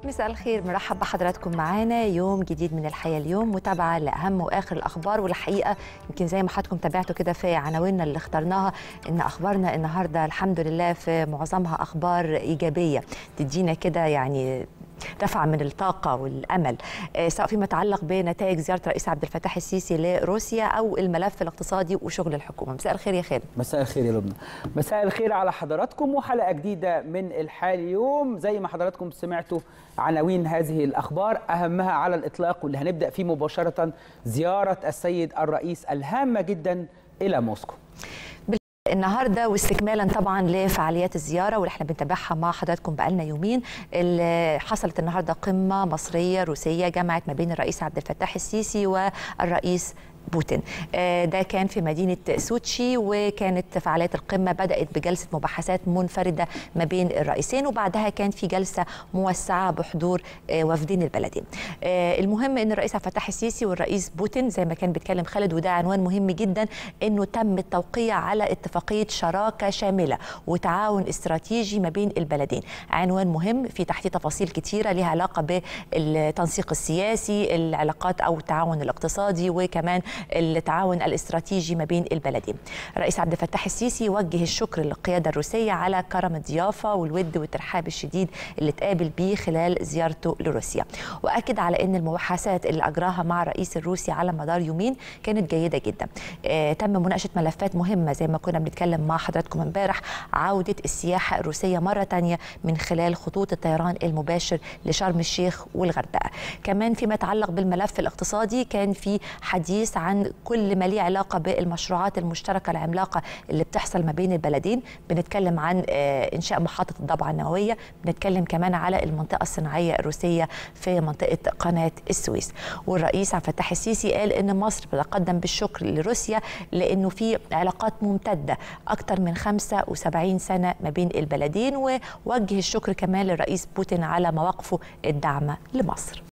مساء الخير مرحب بحضراتكم معانا يوم جديد من الحياه اليوم متابعه لاهم واخر الاخبار والحقيقه يمكن زي ما حضراتكم تابعتوا كده في عناويننا اللي اخترناها ان اخبارنا النهارده الحمد لله في معظمها اخبار ايجابيه تدينا كده يعني دفع من الطاقة والأمل سواء فيما يتعلق بنتائج زيارة الرئيس عبد الفتاح السيسي لروسيا أو الملف الاقتصادي وشغل الحكومة مساء الخير يا خالد مساء الخير يا لبنى مساء الخير على حضراتكم وحلقة جديدة من الحال اليوم زي ما حضراتكم سمعتوا عناوين هذه الأخبار أهمها على الإطلاق واللي هنبدأ فيه مباشرة زيارة السيد الرئيس الهامة جدا إلى موسكو النهارده واستكمالا طبعا لفعاليات الزياره واللي احنا بنتابعها مع حضراتكم بقالنا يومين اللي حصلت النهارده قمه مصريه روسيه جمعت ما بين الرئيس عبد الفتاح السيسي والرئيس بوتين ده كان في مدينة سوتشي وكانت فعاليات القمة بدأت بجلسة مباحثات منفردة ما بين الرئيسين وبعدها كان في جلسة موسعة بحضور وفدين البلدين المهم أن الرئيس عبد الفتاح السيسي والرئيس بوتين زي ما كان بيتكلم خالد وده عنوان مهم جدا أنه تم التوقيع على اتفاقية شراكة شاملة وتعاون استراتيجي ما بين البلدين عنوان مهم في تحتيه تفاصيل كتيرة لها علاقة بالتنسيق السياسي العلاقات أو التعاون الاقتصادي وكمان التعاون الاستراتيجي ما بين البلدين. الرئيس عبد الفتاح السيسي وجه الشكر للقياده الروسيه على كرم الضيافه والود والترحاب الشديد اللي اتقابل بيه خلال زيارته لروسيا. واكد على ان المباحثات اللي اجراها مع الرئيس الروسي على مدار يومين كانت جيده جدا. آه تم مناقشه ملفات مهمه زي ما كنا بنتكلم مع حضراتكم امبارح عوده السياحه الروسيه مره ثانيه من خلال خطوط الطيران المباشر لشرم الشيخ والغردقه. كمان فيما يتعلق بالملف الاقتصادي كان في حديث عن كل ما ليه علاقه بالمشروعات المشتركه العملاقه اللي بتحصل ما بين البلدين بنتكلم عن انشاء محطه الضبعه النوويه بنتكلم كمان على المنطقه الصناعيه الروسيه في منطقه قناه السويس والرئيس عبد الفتاح السيسي قال ان مصر بتقدم بالشكر لروسيا لانه في علاقات ممتده اكثر من 75 سنه ما بين البلدين ووجه الشكر كمان للرئيس بوتين على مواقفه الداعمه لمصر